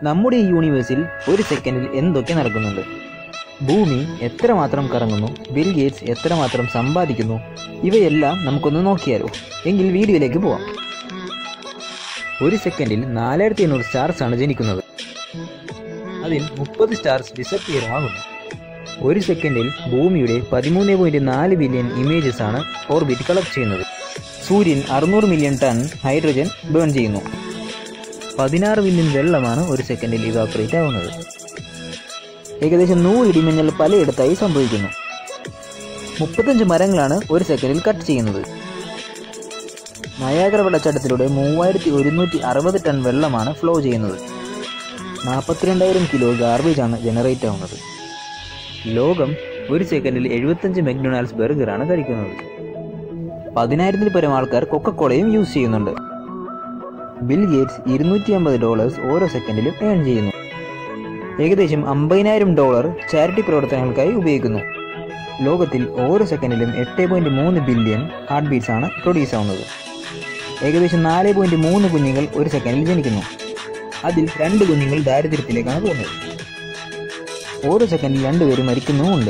നമ്മുടെ ഈ യൂണിവേഴ്സിൽ ഒരു സെക്കൻഡിൽ എന്തൊക്കെ നടക്കുന്നുണ്ട് ഭൂമി എത്രമാത്രം കറങ്ങുന്നു ബിൽ ഗേറ്റ്സ് എത്രമാത്രം സമ്പാദിക്കുന്നു ഇവയെല്ലാം നമുക്കൊന്ന് നോക്കിയാലോ എങ്കിൽ വീഡിയോയിലേക്ക് പോവാം ഒരു സെക്കൻഡിൽ നാലായിരത്തി എണ്ണൂറ് സ്റ്റാർസ് ആണ് ജനിക്കുന്നത് അതിൽ മുപ്പത് സ്റ്റാർസ് ഡിസപ്പിയർ ആകുന്നു ഒരു സെക്കൻഡിൽ ഭൂമിയുടെ പതിമൂന്ന് പോയിന്റ് നാല് ബില്യൺ ഇമേജസ് ആണ് ഓർബിറ്റ് കളക്ട് ചെയ്യുന്നത് സൂര്യൻ അറുന്നൂറ് മില്യൺ ടൺ ഹൈഡ്രജൻ ബേൺ ചെയ്യുന്നു പതിനാറ് മില്യൺ വെള്ളമാണ് ഒരു സെക്കൻഡിൽ ഇവാപ്പറേറ്റ് ആവുന്നത് ഏകദേശം നൂറ് ഇടിമഞ്ഞൾ പലയിടത്തായി സംഭവിക്കുന്നു മുപ്പത്തഞ്ച് മരങ്ങളാണ് ഒരു സെക്കൻഡിൽ കട്ട് ചെയ്യുന്നത് നയാഗ്ര വെള്ളച്ചാട്ടത്തിലൂടെ മൂവായിരത്തി ഒരുന്നൂറ്റി അറുപത് ടൺ വെള്ളമാണ് ഫ്ലോ ചെയ്യുന്നത് നാൽപ്പത്തിരണ്ടായിരം കിലോ ഗാർബേജ് ആണ് ജനറേറ്റ് ആവുന്നത് ലോകം ഒരു സെക്കൻഡിൽ എഴുപത്തഞ്ച് മെക്ഡൊണാൾഡ്സ് ബർഗറാണ് കഴിക്കുന്നത് പതിനായിരത്തിൽ പരം ആൾക്കാർ കൊക്കക്കോളയും യൂസ് ചെയ്യുന്നുണ്ട് ബിൽ ഗേറ്റ്സ് ഇരുന്നൂറ്റി അമ്പത് ഡോളേഴ്സ് ഓരോ സെക്കൻഡിലും ഏൺ ചെയ്യുന്നു ഏകദേശം അമ്പതിനായിരം ഡോളർ ചാരിറ്റി പ്രവർത്തനങ്ങൾക്കായി ഉപയോഗിക്കുന്നു ലോകത്തിൽ ഓരോ സെക്കൻഡിലും എട്ട് പോയിന്റ് മൂന്ന് ബില്യൺ ഹാർട്ട് ബീറ്റ്സ് ആണ് പ്രൊഡ്യൂസ് ആവുന്നത് ഏകദേശം നാല് പോയിന്റ് മൂന്ന് കുഞ്ഞുങ്ങൾ ഒരു സെക്കൻഡിൽ ജനിക്കുന്നു അതിൽ രണ്ട് കുഞ്ഞുങ്ങൾ ദാരിദ്ര്യത്തിലേക്കാണ് പോകുന്നത് ഓരോ സെക്കൻഡിൽ രണ്ടുപേരും മരിക്കുന്നുമുണ്ട്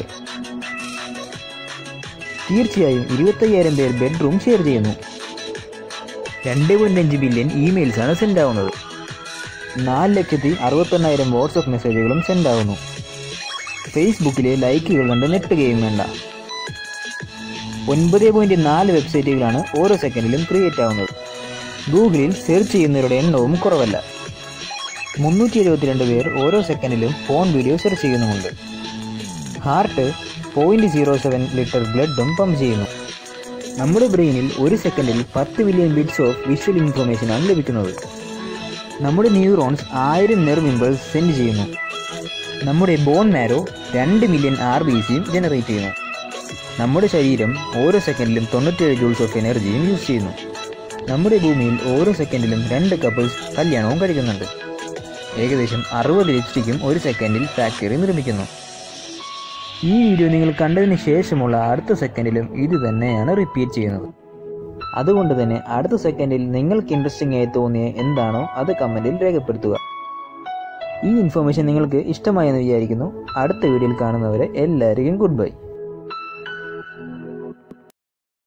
തീർച്ചയായും ഇരുപത്തയ്യായിരം പേർ ബെഡ്റൂം ഷെയർ ചെയ്യുന്നു രണ്ട് പോയിന്റ് അഞ്ച് ബില്യൺ ഇമെയിൽസ് ആണ് സെൻഡ് ആവുന്നത് നാല് ലക്ഷത്തി അറുപത്തെണ്ണായിരം വാട്സപ്പ് മെസ്സേജുകളും സെൻഡ് ആവുന്നു ഫേസ്ബുക്കിലെ ലൈക്കുകൾ കണ്ട് നെട്ടുകയും വേണ്ട ഒൻപത് പോയിന്റ് നാല് വെബ്സൈറ്റുകളാണ് ഓരോ സെക്കൻഡിലും ക്രിയേറ്റ് ആവുന്നത് ഗൂഗിളിൽ സെർച്ച് ചെയ്യുന്നവരുടെ എണ്ണവും കുറവല്ല മുന്നൂറ്റി എഴുപത്തിരണ്ട് പേർ ഓരോ സെക്കൻഡിലും ഫോൺ വീഡിയോ സെർച്ച് ചെയ്യുന്നുമുണ്ട് heart point zero seven litre ബ്ലഡും പമ്പ് ചെയ്യുന്നു നമ്മുടെ ബ്രെയിനിൽ ഒരു സെക്കൻഡിൽ പത്ത് million bits of visual information ആണ് ലഭിക്കുന്നത് നമ്മുടെ ന്യൂറോൺസ് ആയിരം നെർവ് ഇമ്പൾസ് സെൻഡ് ചെയ്യുന്നു നമ്മുടെ ബോൺ മാരോ രണ്ട് മില്യൺ ആർ ബി സിയും ജനറേറ്റ് ചെയ്യുന്നു നമ്മുടെ ശരീരം ഓരോ സെക്കൻഡിലും തൊണ്ണൂറ്റേഴ് ജൂൾസ് ഓഫ് എനർജിയും യൂസ് ചെയ്യുന്നു നമ്മുടെ ഭൂമിയിൽ ഓരോ സെക്കൻഡിലും രണ്ട് കപ്പിൾസ് കല്യാണവും കഴിക്കുന്നുണ്ട് ഏകദേശം അറുപത് ലിപ്സ്റ്റിക്കും ഒരു സെക്കൻഡിൽ ഫാക്ടറി നിർമ്മിക്കുന്നു ഈ വീഡിയോ നിങ്ങൾ കണ്ടതിന് ശേഷമുള്ള അടുത്ത സെക്കൻഡിലും ഇത് തന്നെയാണ് റിപ്പീറ്റ് ചെയ്യുന്നത് അതുകൊണ്ട് തന്നെ അടുത്ത സെക്കൻഡിൽ നിങ്ങൾക്ക് ഇൻട്രസ്റ്റിംഗ് ആയി തോന്നിയ എന്താണോ അത് കമൻറ്റിൽ രേഖപ്പെടുത്തുക ഈ ഇൻഫർമേഷൻ നിങ്ങൾക്ക് ഇഷ്ടമായെന്ന് വിചാരിക്കുന്നു അടുത്ത വീഡിയോയിൽ കാണുന്നവരെ എല്ലാവർക്കും ഗുഡ് ബൈ